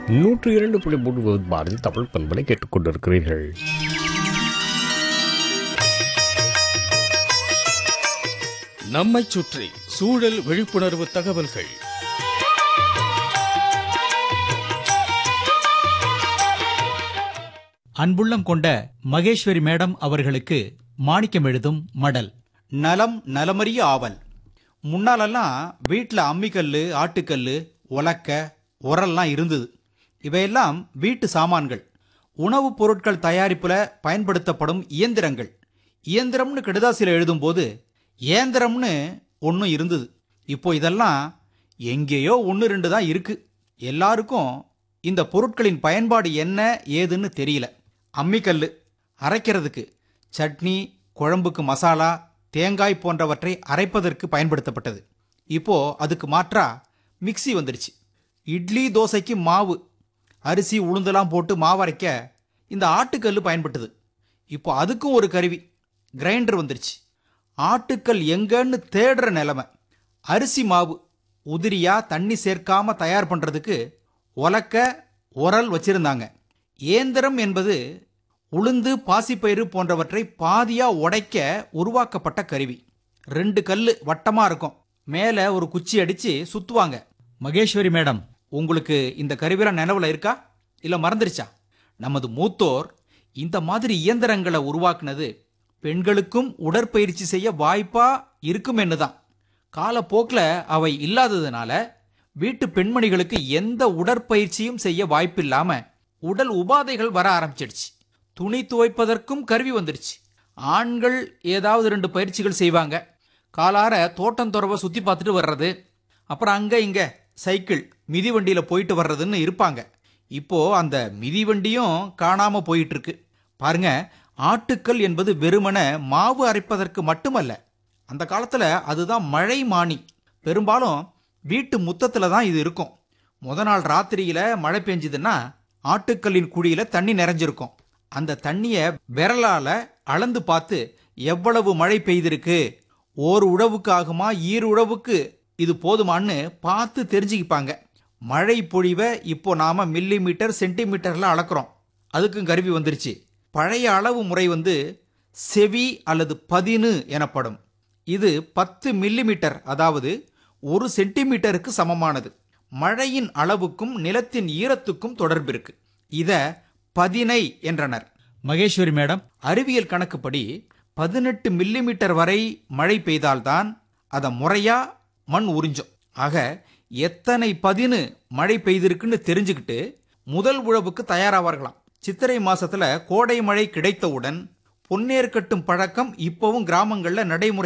நூற்று இரண்டு புள்ளி மூன்று பாரதி தமிழ் பண்பலை கேட்டுக்கொண்டிருக்கிறீர்கள் நம்மைச் சுற்றி சூழல் விழிப்புணர்வு தகவல்கள் அன்புள்ளம் கொண்ட மகேஸ்வரி மேடம் அவர்களுக்கு மாணிக்கம் எழுதும் மடல் நலம் நலமறிய ஆவல் முன்னாலெல்லாம் வீட்டில் அம்மிக்கல் ஆட்டுக்கல் உலக்க உரல்லாம் இருந்தது இவையெல்லாம் வீட்டு சாமான்கள் உணவுப் பொருட்கள் தயாரிப்பில் பயன்படுத்தப்படும் இயந்திரங்கள் இயந்திரம்னு கடிதாசியில் எழுதும்போது இயந்திரம்னு ஒன்றும் இருந்தது இப்போ இதெல்லாம் எங்கேயோ ஒன்று ரெண்டு தான் இருக்கு எல்லாருக்கும் இந்த பொருட்களின் பயன்பாடு என்ன ஏதுன்னு தெரியல அம்மிக்கல் அரைக்கிறதுக்கு சட்னி குழம்புக்கு மசாலா தேங்காய் போன்றவற்றை அரைப்பதற்கு பயன்படுத்தப்பட்டது இப்போ அதுக்கு மாற்றா மிக்ஸி வந்துடுச்சு இட்லி தோசைக்கு மாவு அரிசி உளுந்தெல்லாம் போட்டு மாவு அரைக்க இந்த ஆட்டுக்கல் பயன்பட்டது இப்போ அதுக்கும் ஒரு கருவி கிரைண்டர் வந்துருச்சு ஆட்டுக்கல் எங்கன்னு தேடுற நிலைமை அரிசி மாவு உதிரியா தண்ணி சேர்க்காம தயார் பண்றதுக்கு உலக்க உரல் வச்சிருந்தாங்க ஏந்திரம் என்பது உளுந்து பாசிப்பயிறு போன்றவற்றை பாதியா உடைக்க உருவாக்கப்பட்ட கருவி ரெண்டு கல்லு வட்டமா இருக்கும் மேலே ஒரு குச்சி அடிச்சு சுத்துவாங்க மகேஸ்வரி மேடம் உங்களுக்கு இந்த கருவிலாம் நினைவுல இருக்கா இல்ல மறந்துருச்சா நமது மூத்தோர் இந்த மாதிரி இயந்திரங்களை உருவாக்குனது பெண்களுக்கும் உடற்பயிற்சி செய்ய வாய்ப்பா இருக்கும் என்னதான் காலப்போக்கில் அவை இல்லாததுனால வீட்டு பெண்மணிகளுக்கு எந்த உடற்பயிற்சியும் செய்ய வாய்ப்பில்லாம உடல் உபாதைகள் வர ஆரம்பிச்சிடுச்சு துணி துவைப்பதற்கும் கருவி வந்துடுச்சு ஆண்கள் ஏதாவது ரெண்டு பயிற்சிகள் செய்வாங்க காலார தோட்டம் துறவை சுத்தி பார்த்துட்டு வர்றது அப்புறம் அங்க இங்க சைக்கிள் மிதிவண்டியில போயிட்டு வர்றதுன்னு இருப்பாங்க இப்போ அந்த மிதிவண்டியும் காணாம போயிட்டு இருக்கு பாருங்க ஆட்டுக்கல் என்பது வெறுமன மாவு அரைப்பதற்கு மட்டுமல்ல அந்த காலத்துல அதுதான் மழை மானி பெரும்பாலும் வீட்டு முத்தத்துல தான் இது இருக்கும் முத நாள் ராத்திரியில மழை பெஞ்சுதுன்னா ஆட்டுக்கல்லின் குழியில தண்ணி நிறைஞ்சிருக்கும் அந்த தண்ணிய விரலால அளந்து பார்த்து எவ்வளவு மழை பெய்திருக்கு ஓர் உழவுக்கு ஆகுமா ஈர் உழவுக்கு இது போதுமான்னு பார்த்து தெரிஞ்சுக்கிப்பாங்க மழை பொழிவை இப்போ நாம மில்லி மீட்டர் சென்டிமீட்டர்ல அளக்குறோம் அதுக்கும் கருவி வந்துருச்சு பழைய அளவு முறை வந்து செவி அல்லது பதினு எனப்படும் இது பத்து மில்லிமீட்டர் அதாவது ஒரு சென்டிமீட்டருக்கு சமமானது மழையின் அளவுக்கும் நிலத்தின் ஈரத்துக்கும் தொடர்பு இருக்கு இத பதினை என்றனர் மகேஸ்வரி மேடம் அறிவியல் கணக்குப்படி பதினெட்டு மில்லிமீட்டர் வரை மழை பெய்தால்தான் அதை முறையா மண் உறிஞ்சும் ஆக எத்தனை பதினு மழை பெய்திருக்குன்னு தெரிஞ்சுக்கிட்டு முதல் உழவுக்கு தயாராவார்களாம் சித்திரை மாசத்துல கோடை மழை கிடைத்தவுடன் பொன்னேர் கட்டும் பழக்கம் இப்பவும் கிராமங்கள்ல நடைமுறை